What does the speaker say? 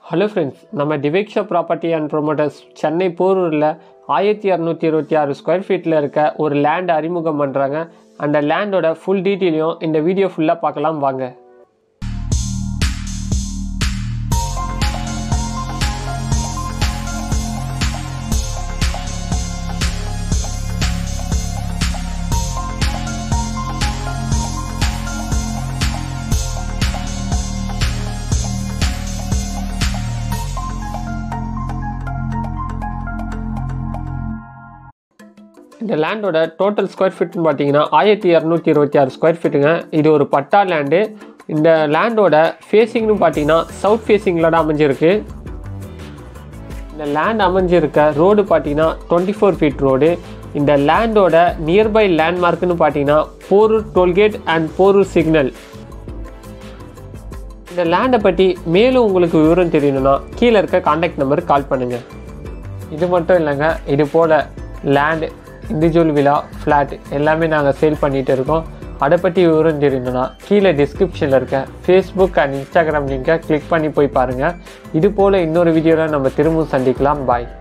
hello friends நம்ம டிவேக்ஷா property and promoters Chennai போரூரில் ஆயிரத்தி இரநூத்தி இருபத்தி ஆறு ஸ்கொயர் ஃபீட்டில் இருக்க ஒரு லேண்ட் அறிமுகம் பண்ணுறாங்க அந்த லேண்டோட ஃபுல் டீட்டெயிலையும் இந்த வீடியோ ஃபுல்லாக பார்க்கலாம் வாங்க இந்த லேண்டோட டோட்டல் ஸ்கொயர் ஃபீட்னு பார்த்தீங்கன்னா ஆயிரத்தி இரநூத்தி இருபத்தி ஆறு ஸ்கொயர் ஃபீட்டுங்க இது ஒரு பட்டா லேண்டு இந்த லேண்டோட ஃபேஸிங்னு பார்த்தீங்கன்னா சவுத் ஃபேஸிங்கில் தான் அமைஞ்சிருக்கு இந்த லேண்ட் அமைஞ்சிருக்க ரோடு பார்த்தீங்கன்னா டுவெண்ட்டி ஃபோர் ஃபீட் ரோடு இந்த லேண்டோட நியர்பை லேண்ட்மார்க்னு பார்த்தீங்கன்னா Porur toll gate and Porur signal இந்த லேண்டை பற்றி மேலும் உங்களுக்கு விவரம் தெரியணும்னா கீழே இருக்க காண்டாக்ட் நம்பருக்கு கால் பண்ணுங்கள் இது மட்டும் இல்லைங்க இது போல் லேண்ட் இண்டிவிஜுவல் விழா ஃப்ளாட் எல்லாமே நாங்கள் சேல் பண்ணிகிட்டு இருக்கோம் அதை பற்றி விவரம் தெரியணும்னா கீழே டிஸ்கிரிப்ஷனில் இருக்க ஃபேஸ்புக் அண்ட் இன்ஸ்டாகிராம் லிங்கை கிளிக் பண்ணி போய் பாருங்கள் இது போல் இன்னொரு வீடியோவில் நம்ம திரும்பவும் சந்திக்கலாம் பாய்